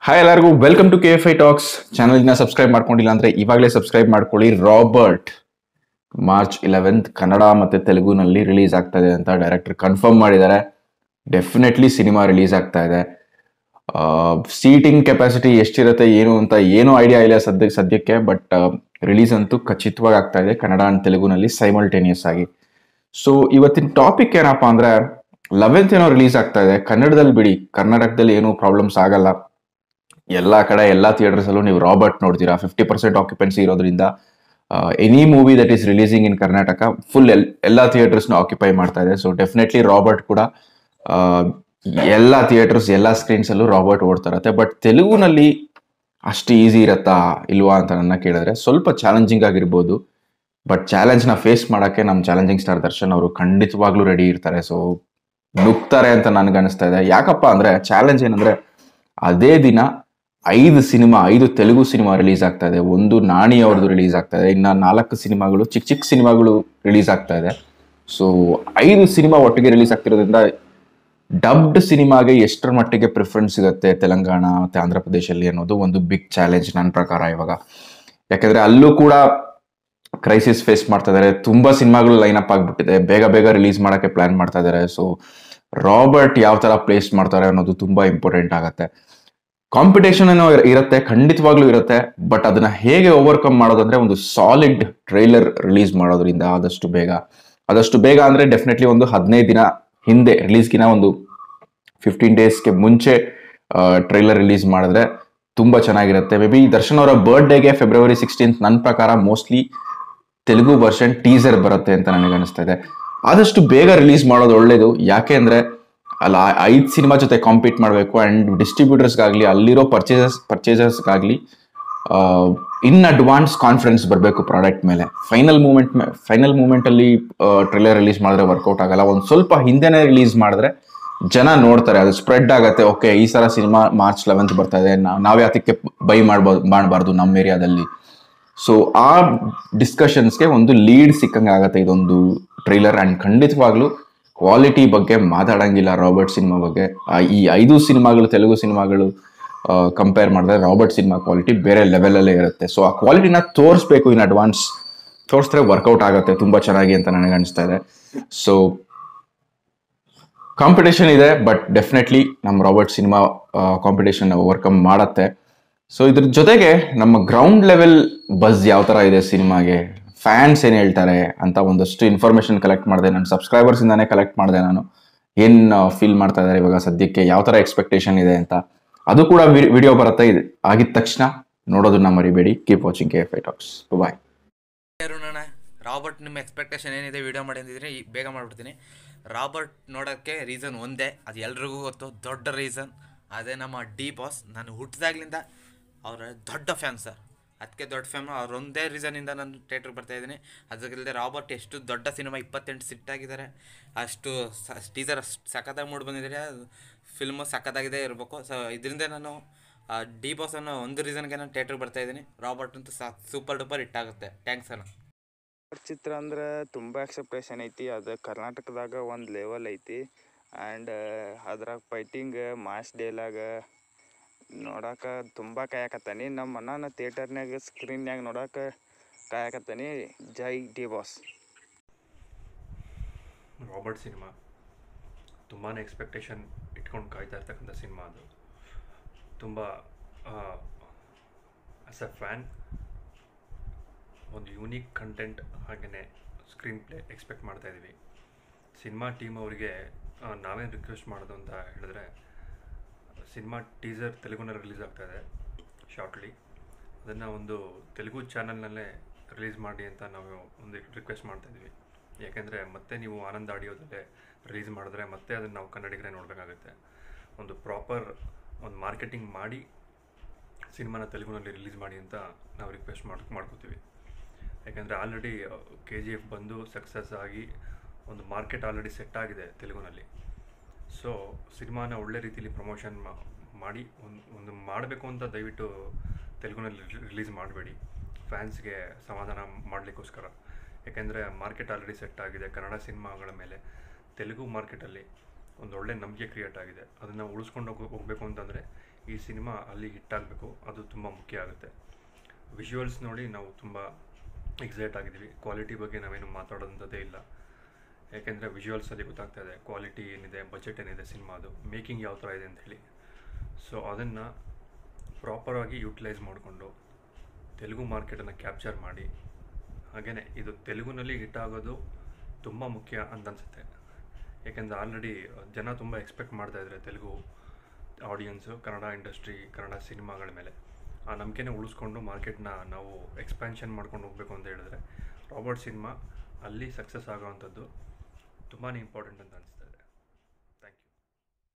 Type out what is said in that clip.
hi ಎಲ್ಲರಿಗೂ welcome to K F I talks ಚಾನಲ್ನ subscribe ಮಾಡ್ಕೊಂಡಿಲ್ಲ ಅಂದ್ರೆ ಇವಾಗಲೇ ಸಬ್ಸ್ಕ್ರೈಬ್ ಮಾಡ್ಕೊಳ್ಳಿ ರಾಬರ್ಟ್ ಮಾರ್ಚ್ ಇಲೆವೆಂತ್ ಕನ್ನಡ ಮತ್ತೆ ತೆಲುಗುನಲ್ಲಿ ರಿಲೀಸ್ ಆಗ್ತಾ ಇದೆ ಅಂತ ಡೈರೆಕ್ಟರ್ ಕನ್ಫರ್ಮ್ ಮಾಡಿದ್ದಾರೆ ಡೆಫಿನೆಟ್ಲಿ ಸಿನಿಮಾ ರಿಲೀಸ್ ಆಗ್ತಾ ಇದೆ ಸೀಟಿಂಗ್ ಕೆಪಾಸಿಟಿ ಎಷ್ಟಿರುತ್ತೆ ಏನು ಅಂತ ಏನೂ ಐಡಿಯಾ ಇಲ್ಲ ಸದ್ಯ ಸದ್ಯಕ್ಕೆ ಬಟ್ ರಿಲೀಸ್ ಅಂತೂ ಖಚಿತವಾಗಿ ಆಗ್ತಾ ಇದೆ ಕನ್ನಡ ಅಂಡ್ ತೆಲುಗುನಲ್ಲಿ ಸೈಮಲ್ಟೇನಿಯಸ್ ಆಗಿ ಸೊ ಇವತ್ತಿನ ಟಾಪಿಕ್ ಏನಪ್ಪಾ ಅಂದ್ರೆ ಲೆವೆಂತ್ ಏನೋ ರಿಲೀಸ್ ಆಗ್ತಾ ಇದೆ ಕನ್ನಡದಲ್ಲಿ ಬಿಡಿ ಕರ್ನಾಟಕದಲ್ಲಿ ಏನೂ ಪ್ರಾಬ್ಲಮ್ಸ್ ಆಗಲ್ಲ ಎಲ್ಲಾ ಕಡೆ ಎಲ್ಲಾ ಥಿಯೇಟರ್ಸ್ ಅಲ್ಲೂ ನೀವು ರಾಬರ್ಟ್ ನೋಡ್ತೀರಾ ಫಿಫ್ಟಿ ಪರ್ಸೆಂಟ್ ಆಕ್ಯುಪೆನ್ಸಿ ಇರೋದ್ರಿಂದ any movie that is releasing in Karnataka full ಎಲ್ ಎಲ್ಲಾ ಥಿಯೇಟರ್ಸ್ನ ಆಕ್ಯುಪೈ ಮಾಡ್ತಾ ಇದೆ ಸೊ ಡೆಫಿನೆಟ್ಲಿ ರಾಬರ್ಟ್ ಕೂಡ ಆ, ಎಲ್ಲಾ ಥಿಯೇಟರ್ಸ್ ಎಲ್ಲಾ ಸ್ಕ್ರೀನ್ಸ್ ಅಲ್ಲೂ ರಾಬರ್ಟ್ ಓಡ್ತಾ ಇರತ್ತೆ ಬಟ್ ತೆಲುಗುನಲ್ಲಿ ಅಷ್ಟು ಈಸಿ ಇರತ್ತಾ ಇಲ್ವಾ ಅಂತ ನನ್ನ ಕೇಳಿದ್ರೆ ಸ್ವಲ್ಪ ಚಾಲೆಂಜಿಂಗ್ ಆಗಿರ್ಬೋದು ಬಟ್ ಚಾಲೆಂಜ್ನ ಫೇಸ್ ಮಾಡಕ್ಕೆ ನಮ್ಮ ಚಾಲೆಂಜಿಂಗ್ ಸ್ಟಾರ್ ದರ್ಶನ್ ಅವರು ಖಂಡಿತವಾಗ್ಲೂ ರೆಡಿ ಇರ್ತಾರೆ ಸೊ ನುಗ್ತಾರೆ ಅಂತ ನನ್ಗೆ ಅನಿಸ್ತಾ ಇದೆ ಯಾಕಪ್ಪ ಅಂದ್ರೆ ಚಾಲೆಂಜ್ ಏನಂದ್ರೆ ಅದೇ ದಿನ ಐದು ಸಿನಿಮಾ ಐದು ತೆಲುಗು ಸಿನಿಮಾ ರಿಲೀಸ್ ಆಗ್ತಾ ಇದೆ ಒಂದು ನಾಣಿ ಅವ್ರದ್ದು ರಿಲೀಸ್ ಆಗ್ತಾ ಇದೆ ಇನ್ನ ನಾಲ್ಕು ಸಿನಿಮಾಗಳು ಚಿಕ್ಕ ಚಿಕ್ಕ ಸಿನಿಮಾಗಳು ರಿಲೀಸ್ ಆಗ್ತಾ ಇದೆ ಸೊ ಐದು ಸಿನಿಮಾ ಒಟ್ಟಿಗೆ ರಿಲೀಸ್ ಆಗ್ತಿರೋದ್ರಿಂದ ಡಬ್ಡ್ ಸಿನಿಮಾಗೆ ಎಷ್ಟರ ಮಟ್ಟಿಗೆ ಪ್ರಿಫರೆನ್ಸ್ ಸಿಗುತ್ತೆ ತೆಲಂಗಾಣ ಮತ್ತೆ ಆಂಧ್ರ ಪ್ರದೇಶಲ್ಲಿ ಅನ್ನೋದು ಒಂದು ಬಿಗ್ ಚಾಲೆಂಜ್ ನನ್ನ ಪ್ರಕಾರ ಇವಾಗ ಯಾಕಂದ್ರೆ ಅಲ್ಲೂ ಕೂಡ ಕ್ರೈಸಿಸ್ ಫೇಸ್ ಮಾಡ್ತಾ ಇದಾರೆ ತುಂಬಾ ಸಿನಿಮಾಗಳು ಲೈನ್ ಅಪ್ ಆಗ್ಬಿಟ್ಟಿದೆ ಬೇಗ ಬೇಗ ರಿಲೀಸ್ ಮಾಡಕ್ಕೆ ಪ್ಲಾನ್ ಮಾಡ್ತಾ ಇದಾರೆ ಸೊ ರಾಬರ್ಟ್ ಯಾವ ತರ ಪ್ಲೇಸ್ ಮಾಡ್ತಾರೆ ಅನ್ನೋದು ತುಂಬಾ ಇಂಪಾರ್ಟೆಂಟ್ ಆಗತ್ತೆ ಕಾಂಪಿಟೇಷನ್ ಏನೋ ಇರ- ಇರುತ್ತೆ ಖಂಡಿತವಾಗ್ಲೂ ಇರುತ್ತೆ ಬಟ್ ಅದನ್ನ ಹೇಗೆ ಓವರ್ಕಮ್ ಮಾಡೋದಂದ್ರೆ ಒಂದು ಸಾಲಿಡ್ ಟ್ರೈಲರ್ ರಿಲೀಸ್ ಮಾಡೋದ್ರಿಂದ ಆದಷ್ಟು ಬೇಗ ಆದಷ್ಟು ಬೇಗ ಅಂದ್ರೆ ಡೆಫಿನೆಟ್ಲಿ ಒಂದು ಹದಿನೈದು ದಿನ ಹಿಂದೆ ರಿಲೀಸ್ಗಿನ ಒಂದು ಫಿಫ್ಟೀನ್ ಡೇಸ್ಗೆ ಮುಂಚೆ ಟ್ರೈಲರ್ ರಿಲೀಸ್ ಮಾಡಿದ್ರೆ ತುಂಬಾ ಚೆನ್ನಾಗಿರುತ್ತೆ ಮೇ ಬಿ ದರ್ಶನ್ ಅವರ ಬರ್ಡೇಗೆ ಫೆಬ್ರವರಿ ಸಿಕ್ಸ್ಟೀನ್ತ್ ನನ್ನ ಪ್ರಕಾರ ಮೋಸ್ಟ್ಲಿ ತೆಲುಗು ವರ್ಷನ್ ಟೀಸರ್ ಬರುತ್ತೆ ಅಂತ ನನಗೆ ಅನಿಸ್ತಾ ಇದೆ ಆದಷ್ಟು ಬೇಗ ರಿಲೀಸ್ ಮಾಡೋದು ಒಳ್ಳೇದು ಯಾಕೆ ಅಂದ್ರೆ ಅಲ್ಲ ಐದು ಸಿನಿಮಾ ಜೊತೆ ಕಾಂಪೀಟ್ ಮಾಡಬೇಕು ಅಂಡ್ ಡಿಸ್ಟ್ರಿಬ್ಯೂಟರ್ಸ್ಗಾಗಲಿ ಅಲ್ಲಿರೋ ಪರ್ಚೇಸಸ್ ಪರ್ಚೇಸರ್ಸ್ಗಾಗಲಿ ಇನ್ ಅಡ್ವಾನ್ಸ್ ಕಾನ್ಫಿಡೆನ್ಸ್ ಬರಬೇಕು ಪ್ರಾಡಕ್ಟ್ ಮೇಲೆ ಫೈನಲ್ ಮೂಮೆಂಟ್ ಫೈನಲ್ ಮೂಮೆಂಟಲ್ಲಿ ಟ್ರೈಲರ್ ರಿಲೀಸ್ ಮಾಡಿದ್ರೆ ವರ್ಕೌಟ್ ಆಗಲ್ಲ ಒಂದು ಸ್ವಲ್ಪ ಹಿಂದೆನೇ ರಿಲೀಸ್ ಮಾಡಿದ್ರೆ ಜನ ನೋಡ್ತಾರೆ ಅದು ಸ್ಪ್ರೆಡ್ ಆಗತ್ತೆ ಓಕೆ ಈ ಸಲ ಸಿನಿಮಾ ಮಾರ್ಚ್ ಲೆವೆಂತ್ ಬರ್ತಾ ಇದೆ ನಾವ್- ನಾವ್ ಯಾತಕ್ಕೆ ಬೈ ಮಾಡ್ಬೋದು ಮಾಡಬಾರ್ದು ನಮ್ಮ ಏರಿಯಾದಲ್ಲಿ ಸೊ ಆ ಡಿಸ್ಕಷನ್ಸ್ಗೆ ಒಂದು ಲೀಡ್ ಸಿಕ್ಕಂಗೆ ಆಗತ್ತೆ ಇದೊಂದು ಟ್ರೈಲರ್ ಅಂಡ್ ಖಂಡಿತವಾಗ್ಲೂ ಕ್ವಾಲಿಟಿ ಬಗ್ಗೆ ಮಾತಾಡಂಗಿಲ್ಲ ರಾಬರ್ಟ್ ಸಿನಿಮಾ ಬಗ್ಗೆ ಆ, ಈ ಐದು ಸಿನಿಮಾಗಳು ತೆಲುಗು ಸಿನಿಮಾಗಳು ಕಂಪೇರ್ ಮಾಡಿದ್ರೆ ರಾಬರ್ಟ್ ಸಿನಿಮಾ ಕ್ವಾಲಿಟಿ ಬೇರೆ ಲೆವೆಲಲ್ಲೇ ಇರುತ್ತೆ ಸೊ ಆ ಕ್ವಾಲಿಟಿನ ತೋರಿಸ್ಬೇಕು ಇನ್ ಅಡ್ವಾನ್ಸ್ ತೋರಿಸಿದ್ರೆ ವರ್ಕೌಟ್ ಆಗುತ್ತೆ ತುಂಬಾ ಚೆನ್ನಾಗಿ ಅಂತ ನನಗೆ ಅನಿಸ್ತಾ ಇದೆ ಸೊ ಕಾಂಪಿಟೇಷನ್ ಇದೆ ಬಟ್ ಡೆಫಿನೆಟ್ಲಿ ನಮ್ಮ ರಾಬರ್ಟ್ ಸಿನಿಮಾ ಕಾಂಪಿಟೇಷನ್ ಓವರ್ಕಮ್ ಮಾಡತ್ತೆ ಸೊ ಇದ್ರ ಜೊತೆಗೆ ನಮ್ಮ ಗ್ರೌಂಡ್ ಲೆವೆಲ್ ಬಸ್ ಯಾವ ತರ ಇದೆ ಸಿನಿಮಾಗೆ ಫ್ಯಾನ್ಸ್ ಏನ್ ಹೇಳ್ತಾರೆ ಅಂತ ಒಂದಷ್ಟು ಇನ್ಫಾರ್ಮೇಶನ್ ಕಲೆಕ್ಟ್ ಮಾಡಿದೆ ನನ್ನ ಸಬ್ಸ್ಕ್ರೈಬರ್ಸ್ ಇಂದಾನೆ ಕಲೆಕ್ಟ್ ಮಾಡಿದೆ ನಾನು ಏನ್ ಫೀಲ್ ಮಾಡ್ತಾ ಇದ್ದಾರೆ ಇವಾಗ ಸದ್ಯಕ್ಕೆ ಯಾವ ತರ ಎಕ್ಸ್ಪೆಕ್ಟೇಷನ್ ಇದೆ ಅಂತ ಅದು ಕೂಡ ವಿಡಿಯೋ ಬರುತ್ತೆ ಇದು ಆಗಿದ ತಕ್ಷಣ ನೋಡೋದನ್ನ ಮರಿಬೇಡಿ keep watching K F I talks bye ಅರುಣಣ್ಣ ರಾಬರ್ಟ್ ನಿಮ್ಮ ಎಕ್ಸ್ಪೆಕ್ಟೇಷನ್ ಏನಿದೆ ವಿಡಿಯೋ ಮಾಡಿದ್ರೆ ಈ ಬೇಗ ಮಾಡಿಬಿಡ್ತೀನಿ ರಾಬರ್ಟ್ ನೋಡೋಕ್ಕೆ ರೀಸನ್ ಒಂದೇ ಅದು ಎಲ್ರಿಗೂ ಗೊತ್ತು ದೊಡ್ಡ ರೀಸನ್ ಅದೇ ನಮ್ಮ ಡಿ ಬಾಸ್ ನಾನು ಹುಟ್ಟಿದಾಗ್ಲಿಂದ ಅವರ ದೊಡ್ಡ ಫ್ಯಾನ್ ಸರ್ ಅದಕ್ಕೆ ದೊಡ್ಡ ಫ್ಯಾನ್ ಅವ್ರ ಒಂದೇ ರೀಸನಿಂದ ನಾನು ಥಿಯೇಟ್ರಿಗೆ ಬರ್ತಾ ಇದ್ದೀನಿ ಅದಕ್ಕಿಲ್ಲದೆ ರಾಬರ್ಟ್ ಎಷ್ಟು ದೊಡ್ಡ ಸಿನಿಮಾ ಇಪ್ಪತ್ತೆಂಟು ಸಿಟ್ಟಾಗಿದ್ದಾರೆ ಅಷ್ಟು ಟೀಸರ್ ಅಷ್ಟು ಸಖತ್ತಾಗಿ ಮೂಡಿ ಬಂದಿದ್ದಾರೆ ಫಿಲ್ಮು ಸಖತ್ತಾಗಿದೆ ಇರಬೇಕು ಸೊ ಇದರಿಂದ ನಾನು ಡಿ ಬಾಸ್ ಅನ್ನೋ ಒಂದು ರೀಸನ್ಗೆ ನಾನು ಥಿಯೇಟ್ರಿಗೆ ಬರ್ತಾ ಇದ್ದೀನಿ ರಾಬರ್ಟ್ ಅಂತೂ ಸೂಪರ್ ಡೂಪರ್ ಹಿಟ್ ಆಗುತ್ತೆ ಥ್ಯಾಂಕ್ಸ್ ಅಣ್ಣ ಚಿತ್ರ ಅಂದ್ರೆ ತುಂಬ ಎಕ್ಸೆಪ್ಟೇಷನ್ ಐತಿ ಅದು ಕರ್ನಾಟಕದಾಗ ಒಂದು ಲೆವೆಲ್ ಐತಿ ಆ್ಯಂಡ್ ಅದ್ರಾಗ ಫೈಟಿಂಗ್ ಮಾಸ್ ಡೇಲಾಗ ನೋಡಕ್ಕೆ ತುಂಬ ಕಾಯಕತ್ತಾನಿ ನಮ್ಮ ಅಣ್ಣನ ಥಿಯೇಟರ್ನಾಗ ಸ್ಕ್ರೀನ್ಯಾಗ ನೋಡಕ್ಕೆ ಕಾಯಕತ್ತಾನಿ ಜೈ ಡಿ ಬಾಸ್ ರಾಬರ್ಟ್ ಸಿನಿಮಾ ತುಂಬಾ ಎಕ್ಸ್ಪೆಕ್ಟೇಷನ್ ಇಟ್ಕೊಂಡು ಕಾಯ್ತಾ ಇರ್ತಕ್ಕಂಥ ಸಿನಿಮಾ ಅದು ತುಂಬ ಆಸ್ ಎ ಫ್ಯಾನ್ ಒಂದು ಯೂನಿಕ್ ಕಂಟೆಂಟ್ ಹಾಗೆಯೇ ಸ್ಕ್ರೀನ್ ಪ್ಲೇ ಎಕ್ಸ್ಪೆಕ್ಟ್ ಮಾಡ್ತಾ ಇದ್ದೀವಿ ಸಿನಿಮಾ ಟೀಮ್ ಅವರಿಗೆ ನಾವೇನು ರಿಕ್ವೆಸ್ಟ್ ಮಾಡೋದು ಅಂತ ಹೇಳಿದ್ರೆ ಸಿನಿಮಾ ಟೀಸರ್ ತೆಲುಗುನಲ್ಲಿ ರಿಲೀಸ್ ಆಗ್ತಾ ಇದೆ ಶಾರ್ಟ್ಲಿ ಅದನ್ನು ಒಂದು ತೆಲುಗು ಚಾನಲ್ನಲ್ಲೇ ರಿಲೀಸ್ ಮಾಡಿ ಅಂತ ನಾವು ಒಂದು ರಿಕ್ವೆಸ್ಟ್ ಮಾಡ್ತಾ ಇದ್ದೀವಿ ಯಾಕೆಂದರೆ ಮತ್ತೆ ನೀವು ಆನಂದ್ ಆಡಿಯೋದಲ್ಲೇ ರಿಲೀಸ್ ಮಾಡಿದ್ರೆ ಮತ್ತೆ ಅದನ್ನು ನಾವು ಕನ್ನಡಿಗರೇ ನೋಡಬೇಕಾಗುತ್ತೆ ಒಂದು ಪ್ರಾಪರ್ ಒಂದು ಮಾರ್ಕೆಟಿಂಗ್ ಮಾಡಿ ಸಿನಿಮಾನ ತೆಲುಗುನಲ್ಲಿ ರಿಲೀಸ್ ಮಾಡಿ ಅಂತ ನಾವು ರಿಕ್ವೆಸ್ಟ್ ಮಾಡಿ ಮಾಡ್ಕೋತೀವಿ ಯಾಕೆಂದರೆ ಆಲ್ರೆಡಿ ಕೆ ಜಿ ಎಫ್ ಬಂದು ಸಕ್ಸಸ್ ಆಗಿ ಒಂದು ಮಾರ್ಕೆಟ್ ಆಲ್ರೆಡಿ ಸೆಟ್ ಆಗಿದೆ ತೆಲುಗುನಲ್ಲಿ ಸೊ ಸಿನಿಮಾನ ಒಳ್ಳೆ ರೀತಿಯಲ್ಲಿ ಪ್ರಮೋಷನ್ ಮಾಡಿ ಒಂದು ಒಂದು ಮಾಡಬೇಕು ಅಂತ ದಯವಿಟ್ಟು ತೆಲುಗುನಲ್ಲಿ ರಿಲೀಸ್ ಮಾಡಬೇಡಿ ಫ್ಯಾನ್ಸ್ಗೆ ಸಮಾಧಾನ ಮಾಡಲಿಕ್ಕೋಸ್ಕರ ಯಾಕೆಂದರೆ ಮಾರ್ಕೆಟ್ ಆಲ್ರೆಡಿ ಸೆಟ್ ಆಗಿದೆ ಕನ್ನಡ ಸಿನಿಮಾಗಳ ಮೇಲೆ ತೆಲುಗು ಮಾರ್ಕೆಟಲ್ಲಿ ಒಂದು ಒಳ್ಳೆ ನಂಬಿಕೆ ಕ್ರಿಯೇಟ್ ಆಗಿದೆ ಅದನ್ನು ಉಳಿಸ್ಕೊಂಡು ಹೋಗ ಹೋಗಬೇಕು ಅಂತಂದರೆ ಈ ಸಿನಿಮಾ ಅಲ್ಲಿ ಹಿಟ್ ಆಗಬೇಕು ಅದು ತುಂಬ ಮುಖ್ಯ ಆಗುತ್ತೆ ವಿಜುವಲ್ಸ್ ನೋಡಿ ನಾವು ತುಂಬ ಎಕ್ಸೈಟ್ ಆಗಿದ್ದೀವಿ ಕ್ವಾಲಿಟಿ ಬಗ್ಗೆ ನಾವೇನು ಮಾತಾಡೋದಂಥದ್ದೇ ಇಲ್ಲ ಯಾಕೆಂದರೆ ವಿಜುವಲ್ಸಲ್ಲಿ ಗೊತ್ತಾಗ್ತಾ ಇದೆ ಕ್ವಾಲಿಟಿ ಏನಿದೆ ಬಜೆಟ್ ಏನಿದೆ ಸಿನಿಮಾದು ಮೇಕಿಂಗ್ ಯಾವ ಥರ ಇದೆ ಅಂತ ಹೇಳಿ ಸೊ ಅದನ್ನು ಪ್ರಾಪರಾಗಿ ಯೂಟಿಲೈಸ್ ಮಾಡಿಕೊಂಡು ತೆಲುಗು ಮಾರ್ಕೆಟನ್ನು ಕ್ಯಾಪ್ಚರ್ ಮಾಡಿ ಹಾಗೆಯೇ ಇದು ತೆಲುಗುನಲ್ಲಿ ಹಿಟ್ ಆಗೋದು ತುಂಬ ಮುಖ್ಯ ಅಂತ ಅನ್ಸುತ್ತೆ ಯಾಕೆಂದರೆ ಆಲ್ರೆಡಿ ಜನ ತುಂಬ ಎಕ್ಸ್ಪೆಕ್ಟ್ ಮಾಡ್ತಾ ಇದ್ದಾರೆ ತೆಲುಗು ಆಡಿಯನ್ಸು ಕನ್ನಡ ಇಂಡಸ್ಟ್ರಿ ಕನ್ನಡ ಸಿನಿಮಾಗಳ ಮೇಲೆ ಆ ನಂಬಿಕೆನೇ ಉಳಿಸ್ಕೊಂಡು ಮಾರ್ಕೆಟ್ನ ನಾವು ಎಕ್ಸ್ಪ್ಯಾನ್ಷನ್ ಮಾಡ್ಕೊಂಡು ಹೋಗಬೇಕು ಅಂತ ಹೇಳಿದ್ರೆ ರಾಬರ್ಟ್ ಸಿನಿಮಾ ಅಲ್ಲಿ ಸಕ್ಸಸ್ ಆಗೋವಂಥದ್ದು ತುಂಬಾ ಇಂಪಾರ್ಟೆಂಟ್ ಅಂತ ಅನಿಸುತ್ತೆ